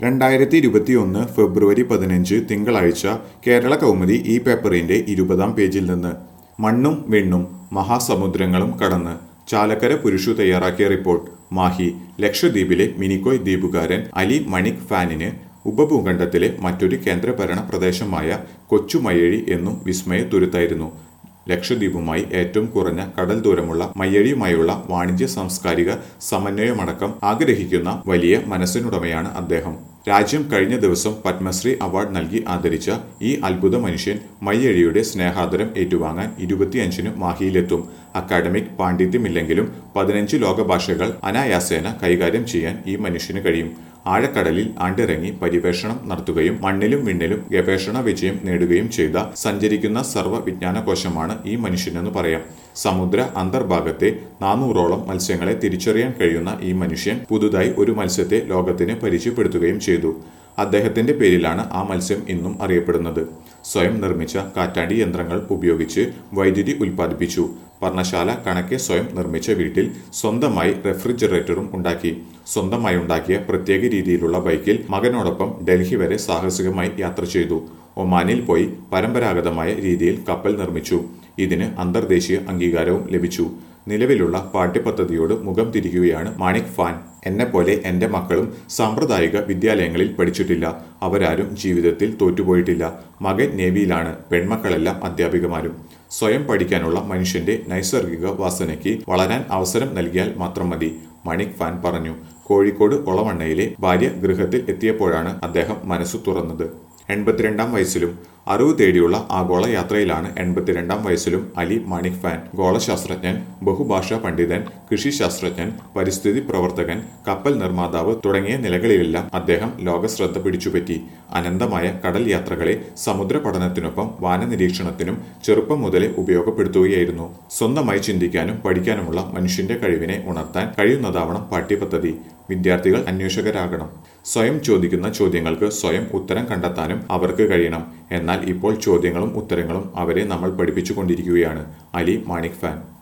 രണ്ടായിരത്തി ഇരുപത്തിയൊന്ന് ഫെബ്രുവരി പതിനഞ്ച് തിങ്കളാഴ്ച കേരള കൗമുദി ഈ പേപ്പറിന്റെ ഇരുപതാം പേജിൽ നിന്ന് മണ്ണും വെണ്ണും മഹാസമുദ്രങ്ങളും കടന്ന് ചാലക്കര പുരുഷു തയ്യാറാക്കിയ റിപ്പോർട്ട് മാഹി ലക്ഷദ്വീപിലെ മിനിക്കോയ് ദ്വീപുകാരൻ അലി മണിക് ഫാനിന് ഉപഭൂഖണ്ഡത്തിലെ മറ്റൊരു കേന്ദ്രഭരണ പ്രദേശമായ കൊച്ചുമയ്യഴി എന്നും വിസ്മയ തുരുത്തായിരുന്നു ലക്ഷദ്വീപുമായി ഏറ്റവും കുറഞ്ഞ കടൽ ദൂരമുള്ള മയ്യഴിയുമായുള്ള വാണിജ്യ സാംസ്കാരിക സമന്വയമടക്കം ആഗ്രഹിക്കുന്ന വലിയ മനസ്സിനുടമയാണ് അദ്ദേഹം രാജ്യം കഴിഞ്ഞ ദിവസം പത്മശ്രീ അവാർഡ് നൽകി ആദരിച്ച ഈ അത്ഭുത മനുഷ്യൻ മയ്യഴിയുടെ സ്നേഹാദരം ഏറ്റുവാങ്ങാൻ ഇരുപത്തിയഞ്ചിന് മാഹിയിലെത്തും അക്കാഡമിക് പാണ്ഡിത്യമില്ലെങ്കിലും പതിനഞ്ച് ലോകഭാഷകൾ അനായാസേന കൈകാര്യം ചെയ്യാൻ ഈ മനുഷ്യന് കഴിയും ആഴക്കടലിൽ ആണ്ടിറങ്ങി പര്യവേഷണം നടത്തുകയും മണ്ണിലും വിണ്ണിലും ഗവേഷണ വിജയം നേടുകയും ചെയ്ത സഞ്ചരിക്കുന്ന സർവ്വ വിജ്ഞാനകോശമാണ് ഈ മനുഷ്യനെന്ന് പറയാം സമുദ്ര അന്തർഭാഗത്തെ നാനൂറോളം മത്സ്യങ്ങളെ തിരിച്ചറിയാൻ കഴിയുന്ന ഈ മനുഷ്യൻ പുതുതായി ഒരു മത്സ്യത്തെ ലോകത്തിന് പരിചയപ്പെടുത്തുകയും ചെയ്തു അദ്ദേഹത്തിന്റെ പേരിലാണ് ആ മത്സ്യം ഇന്നും അറിയപ്പെടുന്നത് സ്വയം നിർമ്മിച്ച കാറ്റാടി യന്ത്രങ്ങൾ ഉപയോഗിച്ച് വൈദ്യുതി ഉൽപ്പാദിപ്പിച്ചു പർണശാല കണക്കെ സ്വയം നിർമ്മിച്ച വീട്ടിൽ സ്വന്തമായി റെഫ്രിജറേറ്ററും ഉണ്ടാക്കി സ്വന്തമായി ഉണ്ടാക്കിയ പ്രത്യേക രീതിയിലുള്ള ബൈക്കിൽ മകനോടൊപ്പം ഡൽഹി വരെ സാഹസികമായി യാത്ര ചെയ്തു ഒമാനിൽ പോയി പരമ്പരാഗതമായ രീതിയിൽ കപ്പൽ നിർമ്മിച്ചു ഇതിന് അന്തർദേശീയ അംഗീകാരവും ലഭിച്ചു നിലവിലുള്ള പാഠ്യപദ്ധതിയോട് മുഖം തിരികുകയാണ് മാണിക് ഫാൻ എന്നെപ്പോലെ എൻ്റെ മക്കളും സാമ്പ്രദായിക വിദ്യാലയങ്ങളിൽ പഠിച്ചിട്ടില്ല അവരാരും ജീവിതത്തിൽ തോറ്റുപോയിട്ടില്ല മകൻ നേവിയിലാണ് പെൺമക്കളെല്ലാം അധ്യാപികമാരും സ്വയം പഠിക്കാനുള്ള മനുഷ്യന്റെ നൈസർഗിക വാസനയ്ക്ക് വളരാൻ അവസരം നൽകിയാൽ മാത്രം മതി മണിക് ഫാൻ പറഞ്ഞു കോഴിക്കോട് ഒളവണ്ണയിലെ ഭാര്യ ഗൃഹത്തിൽ എത്തിയപ്പോഴാണ് അദ്ദേഹം മനസ്സു തുറന്നത് എൺപത്തിരണ്ടാം വയസ്സിലും അറിവ് തേടിയുള്ള ആഗോള യാത്രയിലാണ് എൺപത്തിരണ്ടാം വയസ്സിലും അലി മാണിക് ഫാൻ ഗോളശാസ്ത്രജ്ഞൻ ബഹുഭാഷാ പണ്ഡിതൻ കൃഷിശാസ്ത്രജ്ഞൻ പരിസ്ഥിതി പ്രവർത്തകൻ കപ്പൽ നിർമ്മാതാവ് തുടങ്ങിയ നിലകളിലെല്ലാം അദ്ദേഹം ലോകശ്രദ്ധ പിടിച്ചുപറ്റി അനന്തമായ കടൽ യാത്രകളെ സമുദ്ര പഠനത്തിനൊപ്പം വാനനിരീക്ഷണത്തിനും ചെറുപ്പം മുതലേ ഉപയോഗപ്പെടുത്തുകയായിരുന്നു സ്വന്തമായി ചിന്തിക്കാനും പഠിക്കാനുമുള്ള മനുഷ്യന്റെ കഴിവിനെ ഉണർത്താൻ കഴിയുന്നതാവണം പാഠ്യപദ്ധതി വിദ്യാർത്ഥികൾ അന്വേഷകരാകണം സ്വയം ചോദിക്കുന്ന ചോദ്യങ്ങൾക്ക് സ്വയം ഉത്തരം കണ്ടെത്താനും അവർക്ക് കഴിയണം എന്നാൽ ഇപ്പോൾ ചോദ്യങ്ങളും ഉത്തരങ്ങളും അവരെ നമ്മൾ പഠിപ്പിച്ചുകൊണ്ടിരിക്കുകയാണ് അലി മാണിക് ഫാൻ